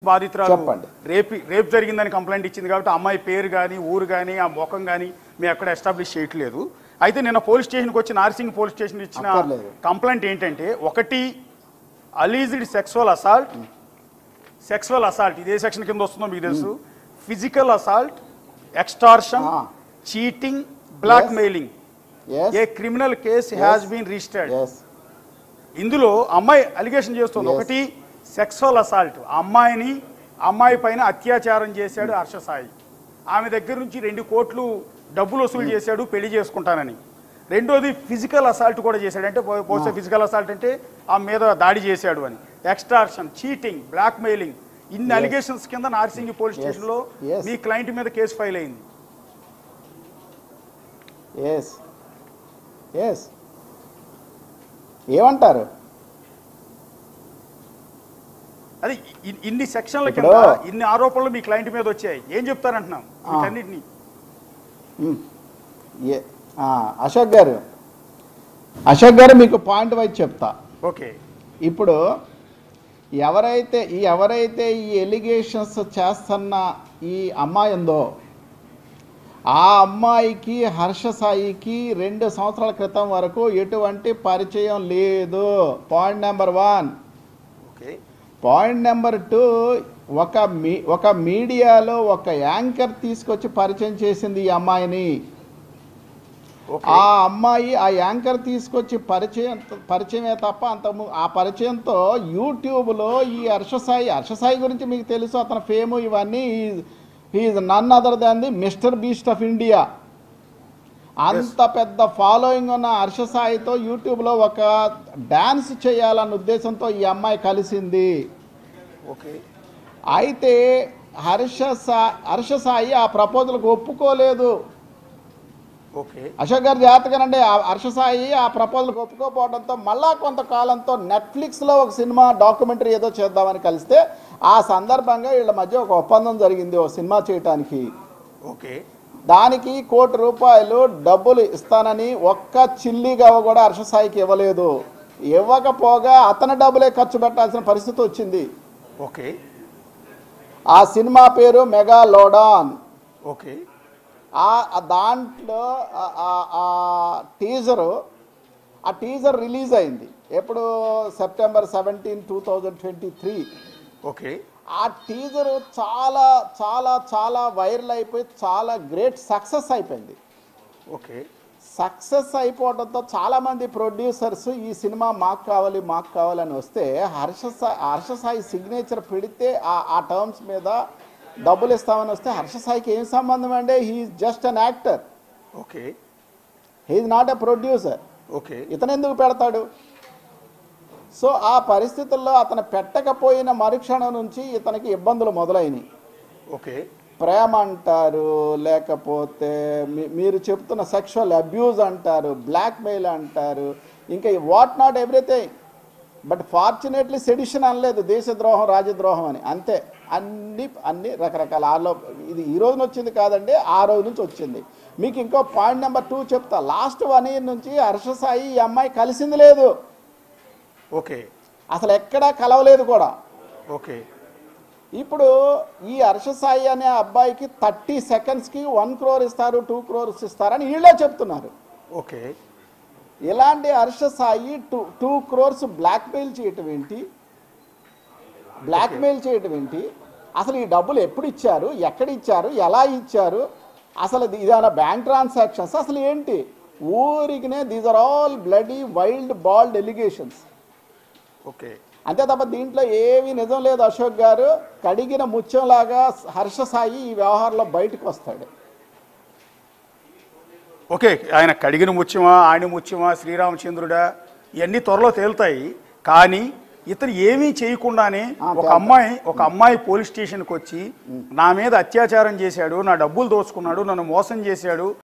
బాధితురాలు చెప్పండి. రేపు రేపు జరిగిందని కంప్లైంట్ ఇచ్చింది కాబట్టి ఆ అమ్మాయి పేరు కానీ ఊరు కానీ ఆ ముఖం కానీ మేము ఎక్కడ ఎస్టాబ్లిష్ చేయట్లేదు అయితే నిన్న పోలీస్ స్టేషన్కి వచ్చి నార్సింగ్ పోలీస్ స్టేషన్ ఇచ్చిన అక్కర్లేదు. కంప్లైంట్ ఏంటంటే ఒకటి alleged sexual assault sexual assault ఇదే సెక్షన్ కింద వస్తుందో మీకు తెలుసు physical assault extortion Ah. Cheating blackmailing yes a criminal case has Yes. Been registered yes ఇందులో అమ్మాయి అలిగేషన్ చేస్తుంది Yes. ఒకటి సెక్సువల్ అసాల్ట్ అమ్మాయిని అమ్మాయి పైన అత్యాచారం చేశాడు హర్ష సాయి ఆమె దగ్గర నుంచి రెండు కోట్లు డబ్బులు వసూలు చేశాడు పెళ్లి చేసుకుంటానని రెండోది ఫిజికల్ అసాల్ట్ కూడా చేశాడు అంటే బహు- బహుశా ఫిజికల్ అసాల్ట్ అంటే ఆమె మీద దాడి చేశాడు అని ఎక్స్టార్షన్ చీటింగ్ బ్లాక్ మెయిలింగ్ ఇన్ని Yes. అలిగేషన్స్ కింద నార్సింగి పోలీస్ Yes. స్టేషన్లో Yes. మీ క్లయింట్ మీద కేసు ఫైల్ అయింది ఎస్ ఎస్ ఏమంటారు అది ఇ- ఇన్ని సెక్షన్ల ఇప్పుడు- కింద ఇన్ని ఆరోపణలు మీ క్లయింట్ మీద వచ్చాయి ఏం చెప్తారంటున్నాం ఆ. వీటన్నిటిని మ్. ఏ ఆ, అశోక్ గారు అశోక్ గారు మీకు పాయింట్ వైజ్ చెప్తా ఓకే ఇప్పుడు ఎవరైతే ఈ ఎవరైతే ఈ ఎలిగేషన్స్ చేస్తున్న ఈ అమ్మాయి ఉందో ఆ అమ్మాయికి హర్ష సాయికి రెండు సంవత్సరాల క్రితం వరకు ఎటువంటి పరిచయం లేదు point number one okay point number two ఒక మీ ఒక మీడియాలో ఒక యాంకర్ తీసుకొచ్చి పరిచయం చేసింది ఈ అమ్మాయిని ఓకే ఆ అమ్మాయి ఆ యాంకర్ తీసుకొచ్చి పరిచయం పరిచయమే తప్ప అంత ము- ఆ పరిచయంతో యూట్యూబ్లో ఈ హర్షసాయి హర్షసాయి గురించి మీకు తెలుసు అతని ఫేము ఇవన్నీ he none other than the mister Beast of India అంత పెద్ద ఫాలోయింగ్ ఉన్న హర్షసాయితో యూట్యూబ్లో ఒక డ్యాన్స్ చేయాలన్న ఉద్దేశంతో ఈ అమ్మాయి కలిసింది ఓకే అయితే హర్ష సా హర్ష సాయి ఆ ప్రపోజల్కి ఒప్పుకోలేదు ఓకే అశోక్ గారు జాగ్రత్తగానండి ఆ హర్ష సాయి ఆ ప్రపోజల్కి ఒప్పుకోపోవడంతో మళ్ళా కొంతకాలంతో నెట్ఫ్లిక్స్లో ఒక సినిమా డాక్యుమెంటరీ ఏదో చేద్దామని కలిస్తే ఆ సందర్భంగా వీళ్ళ మధ్య ఒక ఒప్పందం జరిగింది ఓ సినిమా చేయటానికి ఓకే దానికి కోటి రూపాయలు డబ్బులు ఇస్తానని ఒక్క చిల్లిగా కూడా హర్ష సాయికి ఇవ్వలేదు ఇవ్వకపోగా అతని డబ్బులే ఖర్చు పెట్టాల్సిన పరిస్థితి వచ్చింది ఓకే ఆ సినిమా పేరు మెగా లోడాన్ ఓకే ఆ ఆ దాంట్లో ఆ- ఆ- ఆ టీజరు ఆ టీజర్ రిలీజ్ అయింది ఎప్పుడు September seventeen two thousand twenty three okay ఆ టీజరు చాలా చాలా చాలా వైరల్ అయిపోయి చాలా గ్రేట్ సక్సెస్ అయిపోయింది ఓకే సక్సెస్ అయిపోవడంతో చాలామంది ప్రొడ్యూసర్స్ ఈ సినిమా మాకు కావాలి మాకు కావాలని వస్తే హర్ష సాయి హర్ష సాయి సిగ్నేచర్ పెడితే ఆ ఆ టర్మ్స్ మీద డబ్బులు ఇస్తామని వస్తే హర్ష సాయికి ఏం సంబంధం అండి he's just an actor okay he's not a producer okay ఇతను ఎందుకు పెడతాడు సో ఆ పరిస్థితుల్లో అతను పెట్టకపోయిన మరుక్షణం నుంచి ఇతనికి ఇబ్బందులు మొదలైనవి ఓకే ప్రేమ అంటారు లేకపోతే మీ- మీరు చెప్తున్న సెక్షువల్ అబ్యూజ్ అంటారు బ్లాక్మెయిల్ అంటారు ఇంకా what not everything but fortunately sedition అనలేదు దేశద్రోహం రాజద్రోహం అని అంతే అన్ని అన్ని రకరకాల ఆలో ఇది ఈ రోజున వచ్చింది కాదండి ఆ రోజు నుంచి వచ్చింది మీకు ఇంకో పాయింట్ నెంబర్ టూ చెప్తా లాస్ట్ వన్ ఇయర్ నుంచి హర్ష సాయి ఈ అమ్మాయి కలిసింది లేదు ఓకే అసలు ఎక్కడా కలవలేదు కూడా ఓకే ఇప్పుడు ఈ హర్ష సాయి అనే అబ్బాయికి థర్టీ సెకండ్స్కి వన్ క్రోర్ ఇస్తారు టూ క్రోర్స్ ఇస్తారని వీళ్ళే చెప్తున్నారు ఓకే ఇలాంటి Harsha Sai two two crores blackmail చేయటం ఏంటి బ్లాక్మెయిల్ చేయటం ఏంటి అసలు ఈ డబ్బులు ఎప్పుడు ఇచ్చారు ఎక్కడ ఇచ్చారు ఎలా ఇచ్చారు అసలు ఇది ఇదేమైనా బ్యాంక్ ట్రాన్సాక్షన్స్ అసలు ఏంటి ఊరికినే these are all bloody wild bald allegations okay అంతే తప్ప దీంట్లో ఏమీ నిజం లేదు అశోక్ గారు కడిగిన ముత్యంలాగా హర్ష సాయి ఈ వ్యవహారంలో బయటకు వస్తాడు ఓకే ఆయన కడిగిన ముత్యమా ఆయన ముత్యమా శ్రీరామచంద్రుడా ఇవన్నీ త్వరలో తేలుతాయి కానీ ఇతను ఏమీ చేయకుండానే ఆ, ఒక తేలుతాయి. అమ్మాయి ఒక అమ్మాయి పోలీస్ స్టేషన్కి వచ్చి నా మీద అత్యాచారం చేశాడు నా డబ్బులు దోచుకున్నాడు నన్ను మోసం చేశాడు